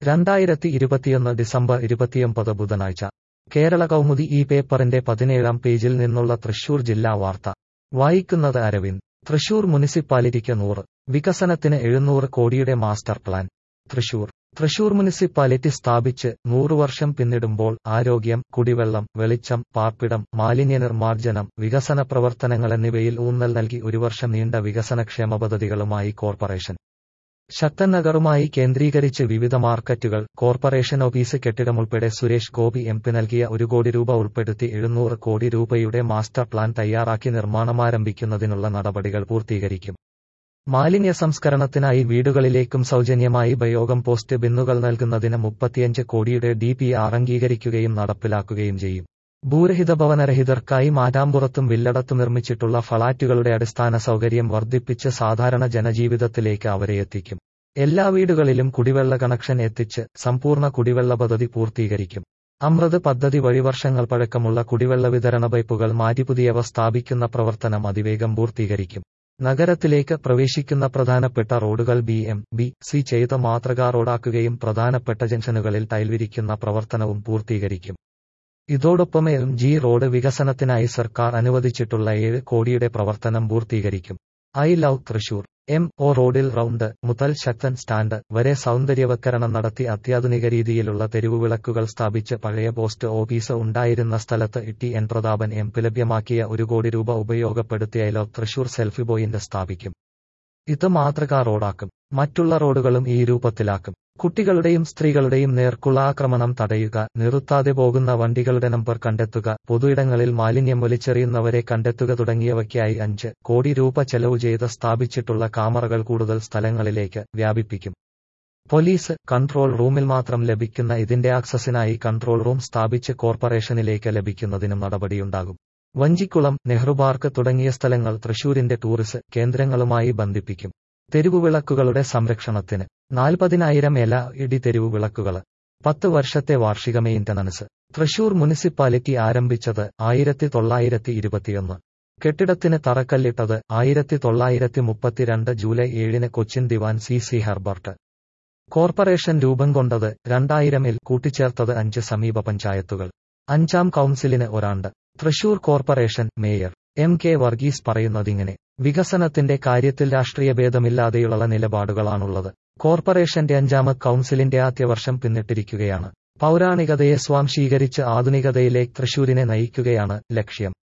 രണ്ടായിരത്തി ഇരുപത്തിയൊന്ന് ഡിസംബർ ഇരുപത്തിയൊമ്പത് ബുധനാഴ്ച കേരള കൗമുദി ഈ പേപ്പറിന്റെ പതിനേഴാം പേജിൽ നിന്നുള്ള തൃശൂർ ജില്ലാ വാർത്ത വായിക്കുന്നത് അരവിന്ദ് തൃശൂർ മുനിസിപ്പാലിറ്റിക്ക് നൂറ് വികസനത്തിന് എഴുന്നൂറ് കോടിയുടെ master plan Thrissur Thrissur municipality സ്ഥാപിച്ച് നൂറു വർഷം പിന്നിടുമ്പോൾ ആരോഗ്യം കുടിവെള്ളം വെളിച്ചം പാർപ്പിടം മാലിന്യ നിർമ്മാർജ്ജനം വികസന പ്രവർത്തനങ്ങൾ എന്നിവയിൽ ഊന്നൽ നൽകി ഒരു വർഷം നീണ്ട വികസനക്ഷേമ പദ്ധതികളുമായി കോർപ്പറേഷൻ ശക്തൻ നഗറുമായി കേന്ദ്രീകരിച്ച് വിവിധ മാർക്കറ്റുകൾ കോർപ്പറേഷൻ ഓഫീസ് കെട്ടിടമുൾപ്പെടെ സുരേഷ് ഗോപി എം പി നൽകിയ ഒരു കോടി രൂപ ഉൾപ്പെടുത്തി എഴുന്നൂറ് കോടി രൂപയുടെ മാസ്റ്റർ പ്ലാൻ തയ്യാറാക്കി നിർമ്മാണമാരംഭിക്കുന്നതിനുള്ള നടപടികൾ പൂർത്തീകരിക്കും മാലിന്യ സംസ്കരണത്തിനായി വീടുകളിലേക്കും സൗജന്യമായി ബയോഗം പോസ്റ്റ് ബിന്നുകൾ നൽകുന്നതിന് മുപ്പത്തിയഞ്ച് കോടിയുടെ ഡി പി ആർ അംഗീകരിക്കുകയും നടപ്പിലാക്കുകയും ചെയ്യും ഭൂരഹിത ഭവനരഹിതർക്കായി മാറ്റാമ്പുറത്തും വില്ലടത്തും നിർമ്മിച്ചിട്ടുള്ള ഫ്ളാറ്റുകളുടെ അടിസ്ഥാന സൗകര്യം വർദ്ധിപ്പിച്ച് സാധാരണ ജനജീവിതത്തിലേക്ക് അവരെ എത്തിക്കും എല്ലാ വീടുകളിലും കുടിവെള്ള കണക്ഷൻ എത്തിച്ച് സമ്പൂർണ്ണ കുടിവെള്ള പദ്ധതി പൂർത്തീകരിക്കും അമൃത് പദ്ധതി വഴി വർഷങ്ങൾ പഴക്കമുള്ള കുടിവെള്ള വിതരണ പൈപ്പുകൾ മാറ്റി പുതിയവ സ്ഥാപിക്കുന്ന പ്രവർത്തനം അതിവേഗം പൂർത്തീകരിക്കും നഗരത്തിലേക്ക് പ്രവേശിക്കുന്ന പ്രധാനപ്പെട്ട റോഡുകൾ ബി എം ബി സി ചെയ്ത മാതൃകാ റോഡാക്കുകയും പ്രധാനപ്പെട്ട ജംഗ്ഷനുകളിൽ ടൈൽ വിരിക്കുന്ന പ്രവർത്തനവും പൂർത്തീകരിക്കും ഇതോടൊപ്പം എം ജി റോഡ് വികസനത്തിനായി സർക്കാർ അനുവദിച്ചിട്ടുള്ള ഏഴ് കോടിയുടെ പ്രവർത്തനം പൂർത്തീകരിക്കും I love Thrissur M O റോഡിൽ റൗണ്ട് മുതൽ ശക്തൻ സ്റ്റാൻഡ് വരെ സൗന്ദര്യവൽക്കരണം നടത്തി അത്യാധുനിക രീതിയിലുള്ള തെരുവുവിളക്കുകൾ സ്ഥാപിച്ച് പഴയ പോസ്റ്റ് ഓഫീസ് ഉണ്ടായിരുന്ന സ്ഥലത്ത് T N Prathapan M P ലഭ്യമാക്കിയ ഒരു കോടി രൂപ ഉപയോഗപ്പെടുത്തി I love Thrissur selfie point സ്ഥാപിക്കും ഇത് മാതൃകാ റോഡാക്കും മറ്റുള്ള റോഡുകളും ഈ രൂപത്തിലാക്കും കുട്ടികളുടെയും സ്ത്രീകളുടെയും നേർക്കുള്ള ആക്രമണം തടയുക നിർത്താതെ പോകുന്ന വണ്ടികളുടെ നമ്പർ കണ്ടെത്തുക പൊതുയിടങ്ങളിൽ മാലിന്യം വലിച്ചെറിയുന്നവരെ കണ്ടെത്തുക തുടങ്ങിയവയ്ക്കായി അഞ്ച് കോടി രൂപ ചെലവ് ചെയ്ത് സ്ഥാപിച്ചിട്ടുള്ള കാമറകൾ കൂടുതൽ സ്ഥലങ്ങളിലേക്ക് വ്യാപിപ്പിക്കും പോലീസ് കൺട്രോൾ റൂമിൽ മാത്രം ലഭിക്കുന്ന ഇതിന്റെ ആക്സസിനായി കൺട്രോൾ റൂം സ്ഥാപിച്ച് കോർപ്പറേഷനിലേക്ക് ലഭിക്കുന്നതിനും നടപടിയുണ്ടാകും വഞ്ചിക്കുളം നെഹ്റു പാർക്ക് തുടങ്ങിയ സ്ഥലങ്ങൾ തൃശൂരിന്റെ ടൂറിസ്റ്റ് കേന്ദ്രങ്ങളുമായി ബന്ധിപ്പിക്കും തെരുവുവിളക്കുകളുടെ സംരക്ഷണത്തിന് നാൽപ്പതിനായിരം എല ഇടി തെരുവുവിളക്കുകള് പത്ത് വർഷത്തെ വാർഷിക മെയിന്റനൻസ് തൃശൂർ മുനിസിപ്പാലിറ്റി ആരംഭിച്ചത് ആയിരത്തി തൊള്ളായിരത്തി ഇരുപത്തിയൊന്ന് കെട്ടിടത്തിന് തറക്കല്ലിട്ടത് ആയിരത്തി തൊള്ളായിരത്തി മുപ്പത്തിരണ്ട് ജൂലൈ ഏഴിന് കൊച്ചിൻ ദിവാൻ സി സി ഹെർബർട്ട് കോർപ്പറേഷൻ രൂപം കൊണ്ടത് രണ്ടായിരമിൽ കൂട്ടിച്ചേർത്തത് അഞ്ച് സമീപ പഞ്ചായത്തുകൾ അഞ്ചാം കൗൺസിലിന് ഒരാണ്ട് Thrissur corporation mayor M K Varghese പറയുന്നതിങ്ങനെ വികസനത്തിന്റെ കാര്യത്തിൽ രാഷ്ട്രീയ ഭേദമില്ലാതെയുള്ള നിലപാടുകളാണുള്ളത് കോർപ്പറേഷന്റെ അഞ്ചാമത് കൗൺസിലിന്റെ ആദ്യവർഷം പിന്നിട്ടിരിക്കുകയാണ് പൗരാണികതയെ സ്വാംശീകരിച്ച് ആധുനികതയിലേക്ക് തൃശൂരിനെ നയിക്കുകയാണ് ലക്ഷ്യം